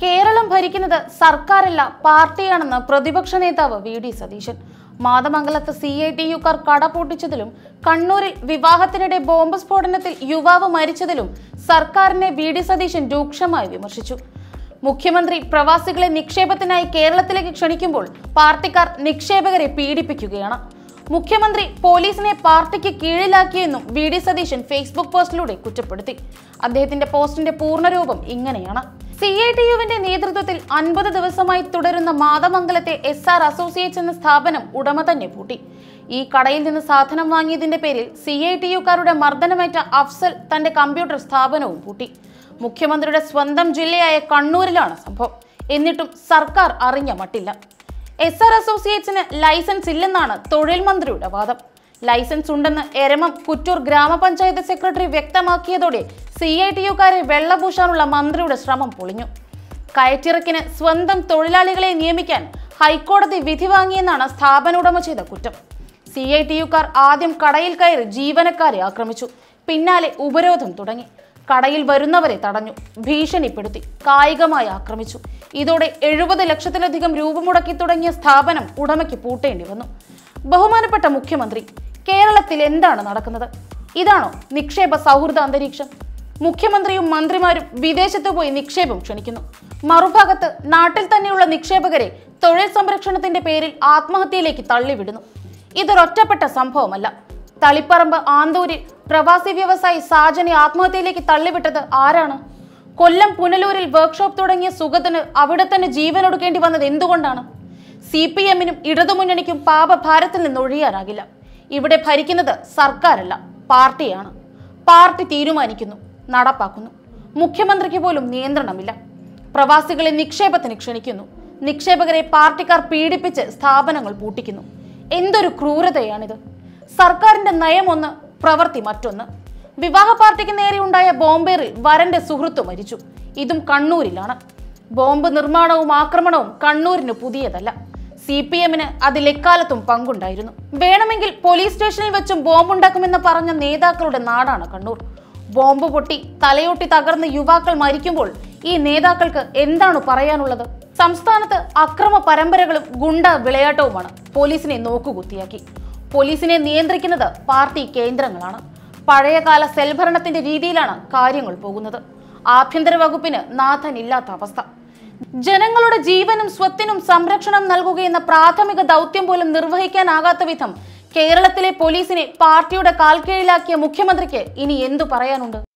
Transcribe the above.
കേരളം ഭരിക്കുന്നത് സർക്കാരല്ല പാർട്ടിയാണെന്ന് പ്രതിപക്ഷ നേതാവ് വി ഡി സതീശൻ മാതമംഗലത്ത് സി ഐ ടി യുക്കാർ കട പൊട്ടിച്ചതിലും കണ്ണൂരിൽ വിവാഹത്തിനിടെ ബോംബ് സ്ഫോടനത്തിൽ യുവാവ് മരിച്ചതിലും സർക്കാരിനെ വി ഡി സതീശൻ രൂക്ഷമായി വിമർശിച്ചു മുഖ്യമന്ത്രി പ്രവാസികളെ നിക്ഷേപത്തിനായി കേരളത്തിലേക്ക് ക്ഷണിക്കുമ്പോൾ പാർട്ടിക്കാർ നിക്ഷേപകരെ പീഡിപ്പിക്കുകയാണ് മുഖ്യമന്ത്രി പോലീസിനെ പാർട്ടിക്ക് കീഴിലാക്കിയെന്നും വി ഡി സതീശൻ ഫേസ്ബുക്ക് പോസ്റ്റിലൂടെ കുറ്റപ്പെടുത്തി അദ്ദേഹത്തിന്റെ പോസ്റ്റിന്റെ പൂർണ്ണരൂപം ഇങ്ങനെയാണ് സി ഐ ടി യുവിന്റെ നേതൃത്വത്തിൽ അൻപത് ദിവസമായി തുടരുന്ന മാതമംഗലത്തെ എസ് ആർ അസോസിയേറ്റ്സ് എന്ന സ്ഥാപനം ഉടമ തന്നെ പൂട്ടി ഈ കടയിൽ നിന്ന് സാധനം വാങ്ങിയതിന്റെ പേരിൽ സി ഐ ടി യുക്കാരുടെ മർദ്ദനമേറ്റ അഫ്സൽ തന്റെ കമ്പ്യൂട്ടർ സ്ഥാപനവും പൂട്ടി മുഖ്യമന്ത്രിയുടെ സ്വന്തം ജില്ലയായ കണ്ണൂരിലാണ് സംഭവം എന്നിട്ടും സർക്കാർ അറിഞ്ഞ മട്ടില്ല എസ് ആർ അസോസിയേറ്റ്സിന് ലൈസൻസ് ഇല്ലെന്നാണ് തൊഴിൽ മന്ത്രിയുടെ വാദം ലൈസൻസ് ഉണ്ടെന്ന് എരമം കുറ്റൂർ ഗ്രാമപഞ്ചായത്ത് സെക്രട്ടറി വ്യക്തമാക്കിയതോടെ സി ഐ ടി യുക്കാരെ വെള്ളപൂശാനുള്ള മന്ത്രിയുടെ ശ്രമം പൊളിഞ്ഞു കയറ്റിറക്കിന് സ്വന്തം തൊഴിലാളികളെ നിയമിക്കാൻ ഹൈക്കോടതി വിധി വാങ്ങിയെന്നാണ് സ്ഥാപന ഉടമ ചെയ്ത കുറ്റം സി ഐ ടി യുക്കാർ ആദ്യം കടയിൽ കയറി ജീവനക്കാരെ ആക്രമിച്ചു പിന്നാലെ ഉപരോധം തുടങ്ങി കടയിൽ വരുന്നവരെ തടഞ്ഞു ഭീഷണിപ്പെടുത്തി കായികമായി ആക്രമിച്ചു ഇതോടെ എഴുപത് ലക്ഷത്തിലധികം രൂപ മുടക്കി തുടങ്ങിയ സ്ഥാപനം ഉടമയ്ക്ക് പൂട്ടേണ്ടി വന്നു ബഹുമാനപ്പെട്ട മുഖ്യമന്ത്രി കേരളത്തിൽ എന്താണ് നടക്കുന്നത് ഇതാണോ നിക്ഷേപ സൗഹൃദ അന്തരീക്ഷം മുഖ്യമന്ത്രിയും മന്ത്രിമാരും വിദേശത്ത് പോയി നിക്ഷേപം ക്ഷണിക്കുന്നു മറുഭാഗത്ത് നാട്ടിൽ തന്നെയുള്ള നിക്ഷേപകരെ തൊഴിൽ സംരക്ഷണത്തിന്റെ പേരിൽ ആത്മഹത്യയിലേക്ക് തള്ളിവിടുന്നു ഇതൊരൊറ്റപ്പെട്ട സംഭവമല്ല തളിപ്പറമ്പ് ആന്തൂരിൽ പ്രവാസി വ്യവസായി സാജനെ ആത്മഹത്യയിലേക്ക് തള്ളിവിട്ടത് ആരാണ് കൊല്ലം പുനലൂരിൽ വർക്ക്ഷോപ്പ് തുടങ്ങിയ സുഗതന് അവിടെ തന്നെ ജീവൻ ഒടുക്കേണ്ടി വന്നത് എന്തുകൊണ്ടാണ് സി പി എമ്മിനും ഇടതുമുന്നണിക്കും പാപഭാരത്തിൽ നിന്ന് ഒഴിയാനാകില്ല ഇവിടെ ഭരിക്കുന്നത് സർക്കാരല്ല പാർട്ടിയാണ് പാർട്ടി തീരുമാനിക്കുന്നു നടപ്പാക്കുന്നു മുഖ്യമന്ത്രിക്ക് പോലും നിയന്ത്രണമില്ല പ്രവാസികളെ നിക്ഷേപത്തിന് ക്ഷണിക്കുന്നു നിക്ഷേപകരെ പാർട്ടിക്കാർ പീഡിപ്പിച്ച് സ്ഥാപനങ്ങൾ പൂട്ടിക്കുന്നു എന്തൊരു ക്രൂരതയാണിത് സർക്കാരിന്റെ നയം ഒന്ന് പ്രവൃത്തി മറ്റൊന്ന് വിവാഹ പാർട്ടിക്ക് നേരെ ഉണ്ടായ ബോംബേറിൽ വരന്റെ സുഹൃത്തു മരിച്ചു ഇതും കണ്ണൂരിലാണ് ബോംബ് നിർമ്മാണവും ആക്രമണവും കണ്ണൂരിന് പുതിയതല്ല സി പി എമ്മിന് അതിൽ എക്കാലത്തും പങ്കുണ്ടായിരുന്നു വേണമെങ്കിൽ പോലീസ് സ്റ്റേഷനിൽ വെച്ചും ബോംബുണ്ടാക്കുമെന്ന് പറഞ്ഞ നേതാക്കളുടെ നാടാണ് കണ്ണൂർ ബോംബ് പൊട്ടി തലയൊട്ടി തകർന്ന് യുവാക്കൾ മരിക്കുമ്പോൾ ഈ നേതാക്കൾക്ക് എന്താണ് പറയാനുള്ളത് സംസ്ഥാനത്ത് അക്രമ പരമ്പരകളും ഗുണ്ട വിളയാട്ടവുമാണ് പോലീസിനെ നോക്കുകുത്തിയാക്കി പോലീസിനെ നിയന്ത്രിക്കുന്നത് പാർട്ടി കേന്ദ്രങ്ങളാണ് പഴയകാല സെൽ ഭരണത്തിന്റെ രീതിയിലാണ് കാര്യങ്ങൾ പോകുന്നത് ആഭ്യന്തര വകുപ്പിന് നാഥനില്ലാത്ത അവസ്ഥ ജനങ്ങളുടെ ജീവനും സ്വത്തിനും സംരക്ഷണം നൽകുകയെന്ന പ്രാഥമിക ദൗത്യം പോലും നിർവഹിക്കാനാകാത്ത വിധം കേരളത്തിലെ പോലീസിനെ പാർട്ടിയുടെ കാൽക്കീഴിലാക്കിയ മുഖ്യമന്ത്രിക്ക് ഇനി എന്തു പറയാനുണ്ട്